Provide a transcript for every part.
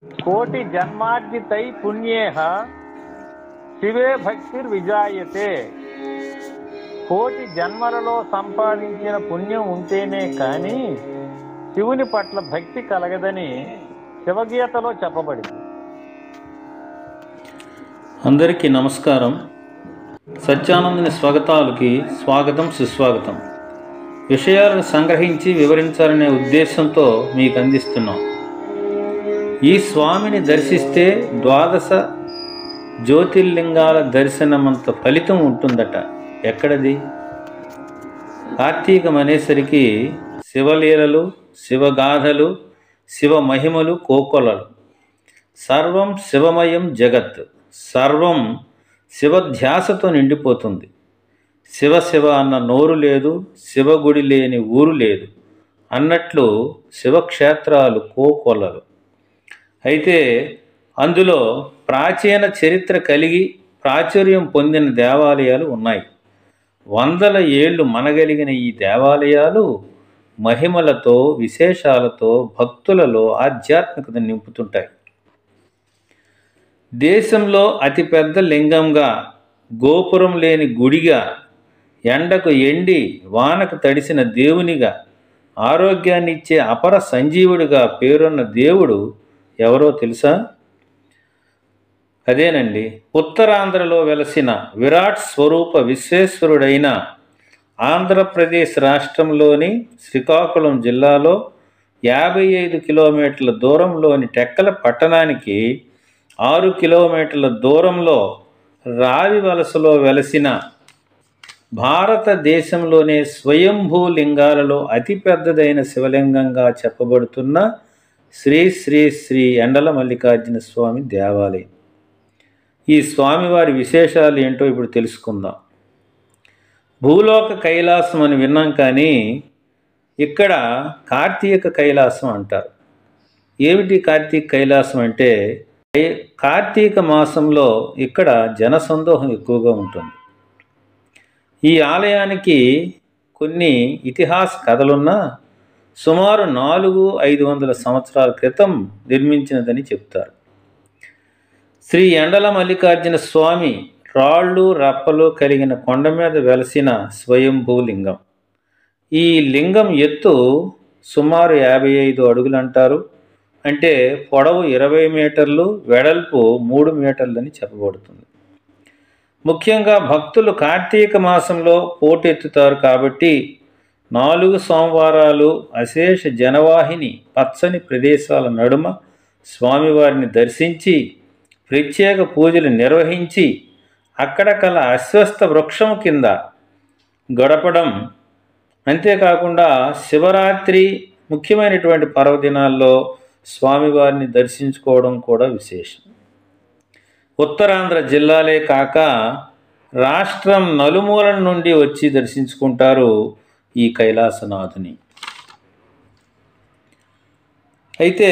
కోటి జన్మార్జితై పుణ్యేహ శివే భక్తిర్ విజాయతే కోటి జన్మలలో సంపాదించిన పుణ్యం ఉంటేనే కానీ శివుని పట్ల భక్తి కలగదని శివగీతలో చెప్పబడింది అందరికీ నమస్కారం సత్యానందని స్వాగతాలకి స్వాగతం సుస్వాగతం విషయాలను సంగ్రహించి వివరించాలనే ఉద్దేశంతో మీకు అందిస్తున్నాం ఈ స్వామిని దర్శిస్తే ద్వాదశ జ్యోతిర్లింగాల దర్శనమంత ఫలితం ఉంటుందట ఎక్కడది కార్తీకం అనేసరికి శివలీలలు శివగాథలు శివ మహిమలు కోకొలలు సర్వం శివమయం జగత్ సర్వం శివధ్యాసతో నిండిపోతుంది శివ శివ అన్న నోరు లేదు శివగుడి లేని ఊరు లేదు అన్నట్లు శివక్షేత్రాలు కోకొలలు అయితే అందులో ప్రాచీన చరిత్ర కలిగి ప్రాచుర్యం పొందిన దేవాలయాలు ఉన్నాయి వందల ఏళ్ళు మనగలిగిన ఈ దేవాలయాలు మహిమలతో విశేషాలతో భక్తులలో ఆధ్యాత్మికత నింపుతుంటాయి దేశంలో అతిపెద్ద లింగంగా గోపురం లేని గుడిగా ఎండకు ఎండి వానకు తడిసిన దేవునిగా ఆరోగ్యాన్ని ఇచ్చే అపర సంజీవుడిగా పేరున్న దేవుడు ఎవరో తెలుసా అదేనండి ఉత్తరాంధ్రలో వెలసిన విరాట్ స్వరూప విశ్వేశ్వరుడైన ఆంధ్రప్రదేశ్ రాష్ట్రంలోని శ్రీకాకుళం జిల్లాలో యాభై ఐదు కిలోమీటర్ల దూరంలోని టెక్కల పట్టణానికి ఆరు కిలోమీటర్ల దూరంలో రావి వలసలో వెలసిన భారతదేశంలోనే స్వయంభూ లింగాలలో అతిపెద్దదైన శివలింగంగా చెప్పబడుతున్న శ్రీ శ్రీ శ్రీ ఎండల మల్లికార్జున స్వామి దేవాలయం ఈ స్వామివారి విశేషాలు ఏంటో ఇప్పుడు తెలుసుకుందాం భూలోక కైలాసం అని విన్నాం కానీ ఇక్కడ కార్తీక కైలాసం అంటారు ఏమిటి కార్తీక కైలాసం అంటే కార్తీక మాసంలో ఇక్కడ జనసందోహం ఎక్కువగా ఉంటుంది ఈ ఆలయానికి కొన్ని ఇతిహాస కథలున్నా సుమారు నాలుగు ఐదు వందల సంవత్సరాల క్రితం నిర్మించినదని చెప్తారు శ్రీ ఎండల మల్లికార్జున స్వామి రాళ్ళు రప్పలు కలిగిన కొండ మీద వెలసిన స్వయంభూ లింగం ఈ లింగం ఎత్తు సుమారు యాభై ఐదు అడుగులు అంటారు అంటే పొడవు ఇరవై మీటర్లు వెడల్పు మూడు మీటర్లని చెప్పబడుతుంది ముఖ్యంగా భక్తులు కార్తీక మాసంలో పోటెత్తుతారు కాబట్టి నాలుగు సోమవారాలు అశేష జనవాహిని పచ్చని ప్రదేశాల నడుమ స్వామివారిని దర్శించి ప్రత్యేక పూజలు నిర్వహించి అక్కడ కల అశ్వస్థ వృక్షం కింద గడపడం అంతేకాకుండా శివరాత్రి ముఖ్యమైనటువంటి పర్వదినాల్లో స్వామివారిని దర్శించుకోవడం కూడా విశేషం ఉత్తరాంధ్ర జిల్లాలే కాక రాష్ట్రం నలుమూలల నుండి వచ్చి దర్శించుకుంటారు ఈ కైలాసనాథుని అయితే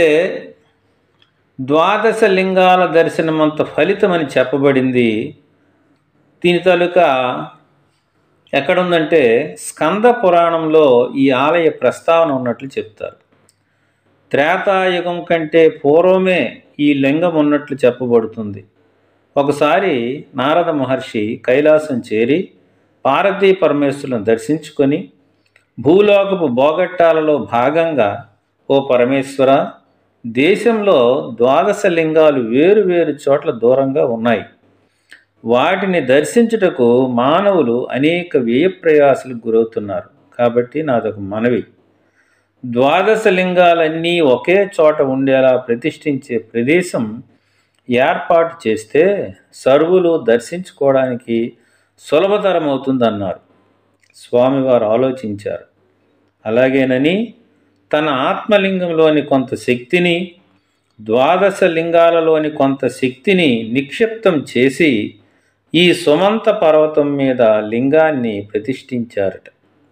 ద్వాదశ లింగాల దర్శనమంత ఫలితమని చెప్పబడింది దీని తాలూకా ఎక్కడుందంటే స్కంద పురాణంలో ఈ ఆలయ ప్రస్తావన ఉన్నట్లు చెప్తారు త్రేతాయుగం కంటే పూర్వమే ఈ లింగం ఉన్నట్లు చెప్పబడుతుంది ఒకసారి నారద మహర్షి కైలాసం చేరి పార్వతీ పరమేశ్వరులను దర్శించుకొని భూలోకపు బోగట్టాలలో భాగంగా ఓ పరమేశ్వర దేశంలో ద్వాదశ లింగాలు వేరు వేరు చోట్ల దూరంగా ఉన్నాయి వాటిని దర్శించుటకు మానవులు అనేక వ్యయప్రయాసాలకు గురవుతున్నారు కాబట్టి నాదొక మనవి ద్వాదశ లింగాలన్నీ ఒకే చోట ఉండేలా ప్రతిష్ఠించే ప్రదేశం ఏర్పాటు చేస్తే సర్వులు దర్శించుకోవడానికి సులభతరం అవుతుందన్నారు స్వామివారు ఆలోచించారు అలాగేనని తన ఆత్మలింగంలోని కొంత శక్తిని ద్వాదశ లింగాలలోని కొంత శక్తిని నిక్షిప్తం చేసి ఈ సుమంత పర్వతం మీద లింగాన్ని ప్రతిష్ఠించారట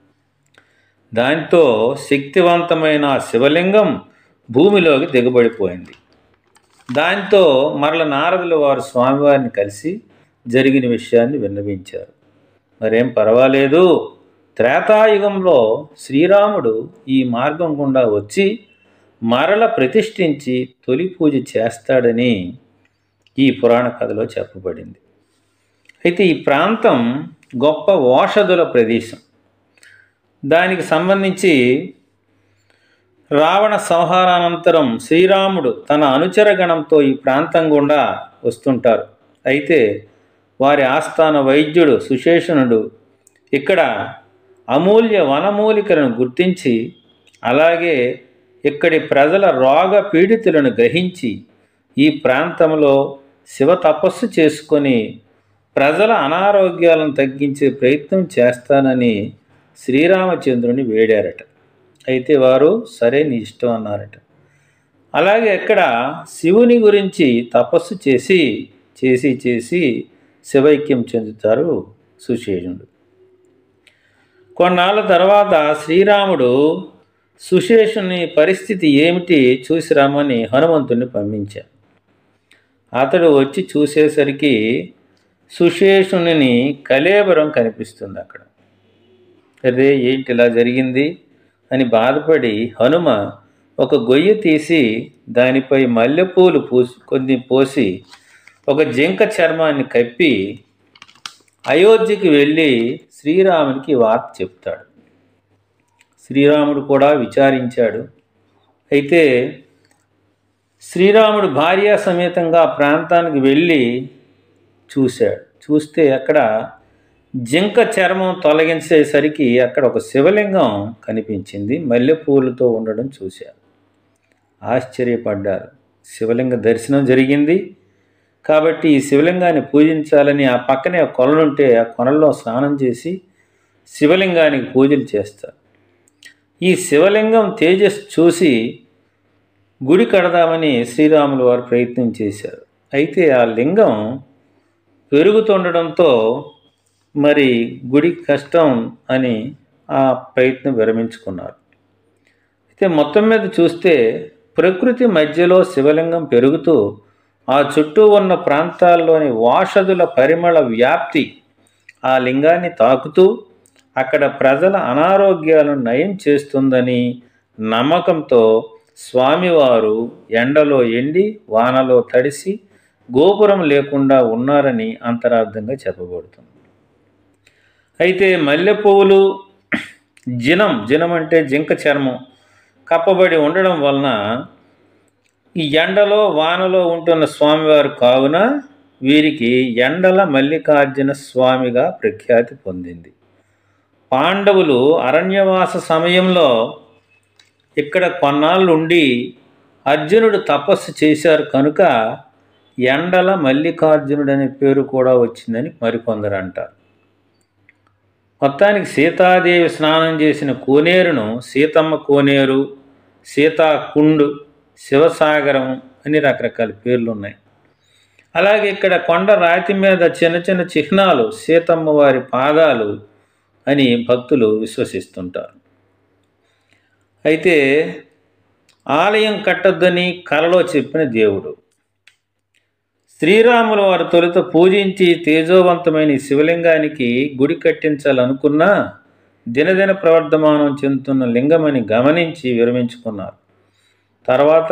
దాంతో శక్తివంతమైన శివలింగం భూమిలోకి దిగబడిపోయింది దాంతో మరల నారదుల వారు స్వామివారిని కలిసి జరిగిన విషయాన్ని విన్నవించారు మరేం పర్వాలేదు త్రేతాయుగంలో శ్రీరాముడు ఈ మార్గం గుండా వచ్చి మరల ప్రతిష్ఠించి తొలి పూజ చేస్తాడని ఈ పురాణ కథలో చెప్పబడింది అయితే ఈ ప్రాంతం గొప్ప ఓషధుల ప్రదేశం దానికి సంబంధించి రావణ సంహారానంతరం శ్రీరాముడు తన అనుచర గణంతో ఈ ప్రాంతం గుండా వస్తుంటారు అయితే వారి ఆస్థాన వైద్యుడు సుశేషణుడు ఇక్కడ అమూల్య వనమూలికలను గుర్తించి అలాగే ఇక్కడి ప్రజల రోగ పీడితులను గ్రహించి ఈ ప్రాంతంలో శివ తపస్సు చేసుకొని ప్రజల అనారోగ్యాలను తగ్గించే ప్రయత్నం చేస్తానని శ్రీరామచంద్రుని వేడారట అయితే వారు సరే నీ ఇష్టం అన్నారట అలాగే ఇక్కడ శివుని గురించి తపస్సు చేసి చేసి చేసి శివైక్యం చెందుతారు సుశేషుడు కొన్నాళ్ళ తర్వాత శ్రీరాముడు సుశేషుని పరిస్థితి ఏమిటి చూసి రమ్మని హనుమంతుడిని పంపించారు అతడు వచ్చి చూసేసరికి సుశేషుని కలేబరం కనిపిస్తుంది అక్కడ అరే ఏంటి ఇలా జరిగింది అని బాధపడి హనుమ ఒక గొయ్యి తీసి దానిపై మల్లెపూలు పూసి కొన్ని పోసి ఒక జింక చర్మాన్ని కప్పి అయోధ్యకి వెళ్ళి శ్రీరామునికి ఈ వార్త చెప్తాడు శ్రీరాముడు కూడా విచారించాడు అయితే శ్రీరాముడు భార్యా సమేతంగా ఆ ప్రాంతానికి వెళ్ళి చూశాడు చూస్తే అక్కడ జింక చర్మం తొలగించేసరికి అక్కడ ఒక శివలింగం కనిపించింది మల్లెపూలతో ఉండడం చూశారు ఆశ్చర్యపడ్డారు శివలింగ దర్శనం జరిగింది కాబట్టి ఈ శివలింగాన్ని పూజించాలని ఆ పక్కనే ఒక కొలనుంటే ఆ కొనల్లో స్నానం చేసి శివలింగానికి పూజలు చేస్తారు ఈ శివలింగం తేజస్ చూసి గుడి కడదామని శ్రీరాములు వారు ప్రయత్నం చేశారు అయితే ఆ లింగం పెరుగుతుండడంతో మరి గుడి కష్టం అని ఆ ప్రయత్నం విరమించుకున్నారు అయితే మొత్తం మీద చూస్తే ప్రకృతి మధ్యలో శివలింగం పెరుగుతూ ఆ చుట్టూ ఉన్న ప్రాంతాల్లోని వాషధుల పరిమళ వ్యాప్తి ఆ లింగాన్ని తాకుతూ అక్కడ ప్రజల అనారోగ్యాలను నయం చేస్తుందని నమ్మకంతో స్వామివారు ఎండలో ఎండి వానలో తడిసి గోపురం లేకుండా ఉన్నారని అంతరార్థంగా చెప్పబడుతుంది అయితే మల్లె పువ్వులు జినం జినం అంటే జింక చర్మం కప్పబడి ఉండడం వలన ఈ ఎండలో వానలో ఉంటున్న స్వామివారు కావున వీరికి ఎండల మల్లికార్జున స్వామిగా ప్రఖ్యాతి పొందింది పాండవులు అరణ్యవాస సమయంలో ఇక్కడ కొన్నాళ్ళు ఉండి అర్జునుడు తపస్సు చేశారు కనుక ఎండల మల్లికార్జునుడు అనే పేరు కూడా వచ్చిందని మరికొందరు అంటారు మొత్తానికి సీతాదేవి స్నానం చేసిన కోనేరును సీతమ్మ కోనేరు సీతాకుండు శివసాగరం అని రకరకాల పేర్లు ఉన్నాయి అలాగే ఇక్కడ కొండ రాతి మీద చిన్న చిన్న చిహ్నాలు సీతమ్మ వారి పాదాలు అని భక్తులు విశ్వసిస్తుంటారు అయితే ఆలయం కట్టొద్దని కలలో చెప్పిన దేవుడు శ్రీరాముల వారు తొలుత పూజించి తేజోవంతమైన ఈ శివలింగానికి గుడి కట్టించాలనుకున్నా దినదిన ప్రవర్ధమానం చెందుతున్న లింగమని గమనించి విరమించుకున్నారు తర్వాత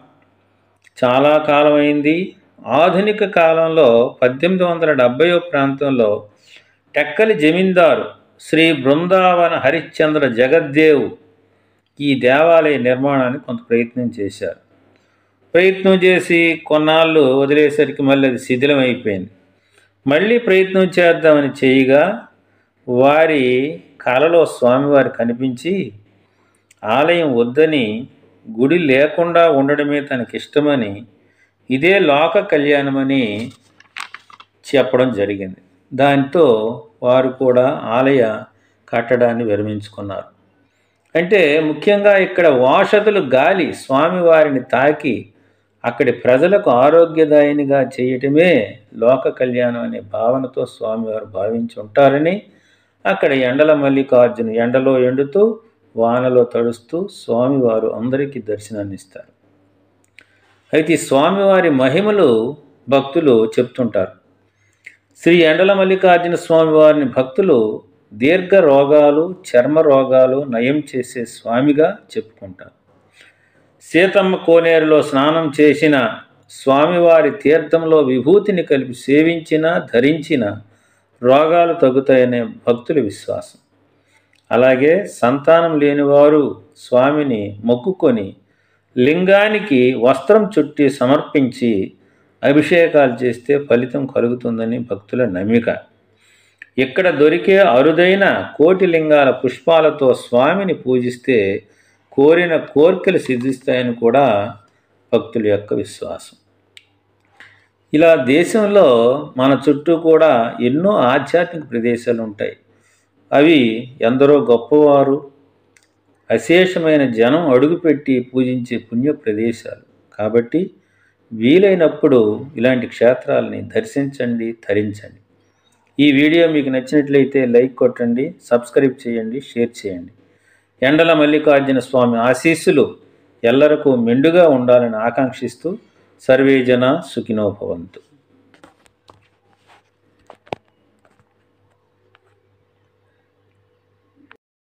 చాలా కాలమైంది ఆధునిక కాలంలో పద్దెనిమిది వందల డెబ్బయో ప్రాంతంలో టెక్కలి జమీందారు శ్రీ బృందావన హరిశ్చంద్ర జగద్దేవ్ ఈ దేవాలయ నిర్మాణానికి కొంత ప్రయత్నం చేశారు ప్రయత్నం చేసి కొన్నాళ్ళు వదిలేసరికి మళ్ళీ అది శిథిలం అయిపోయింది మళ్ళీ ప్రయత్నం చేద్దామని చేయగా వారి కలలో స్వామివారు కనిపించి ఆలయం వద్దని గుడి లేకుండా ఉండడమే తనకి ఇష్టమని ఇదే లోక కళ్యాణమని చెప్పడం జరిగింది దాంతో వారు కూడా ఆలయ కట్టడాన్ని విరమించుకున్నారు అంటే ముఖ్యంగా ఇక్కడ వాషతులు గాలి స్వామివారిని తాకి అక్కడి ప్రజలకు ఆరోగ్యదాయినిగా చేయటమే లోక కళ్యాణం అనే భావనతో స్వామివారు భావించి ఉంటారని అక్కడ ఎండల మల్లికార్జున ఎండలో ఎండుతూ వానలో తడుస్తూ స్వామివారు అందరికీ దర్శనాన్ని ఇస్తారు అయితే ఈ స్వామివారి మహిమలు భక్తులు చెప్తుంటారు శ్రీ ఎండల మల్లికార్జున స్వామి వారిని భక్తులు దీర్ఘ రోగాలు చర్మ రోగాలు నయం చేసే స్వామిగా చెప్పుకుంటారు సీతమ్మ కోనేరులో స్నానం చేసిన స్వామివారి తీర్థంలో విభూతిని కలిపి సేవించిన ధరించిన రోగాలు తగ్గుతాయనే భక్తుల విశ్వాసం అలాగే సంతానం లేనివారు స్వామిని మొక్కుకొని లింగానికి వస్త్రం చుట్టి సమర్పించి అభిషేకాలు చేస్తే ఫలితం కలుగుతుందని భక్తుల నమ్మిక ఇక్కడ దొరికే అరుదైన కోటి లింగాల పుష్పాలతో స్వామిని పూజిస్తే కోరిన కోర్కెలు సిద్ధిస్తాయని కూడా భక్తుల యొక్క విశ్వాసం ఇలా దేశంలో మన చుట్టూ కూడా ఎన్నో ఆధ్యాత్మిక ప్రదేశాలు ఉంటాయి అవి ఎందరో గొప్పవారు అశేషమైన జనం అడుగుపెట్టి పూజించే పుణ్య ప్రదేశాలు కాబట్టి వీలైనప్పుడు ఇలాంటి క్షేత్రాలని దర్శించండి ధరించండి ఈ వీడియో మీకు నచ్చినట్లయితే లైక్ కొట్టండి సబ్స్క్రైబ్ చేయండి షేర్ చేయండి ఎండల మల్లికార్జున స్వామి ఆశీస్సులు ఎల్లరకు మెండుగా ఉండాలని ఆకాంక్షిస్తూ సర్వేజన సుఖినోభవంతు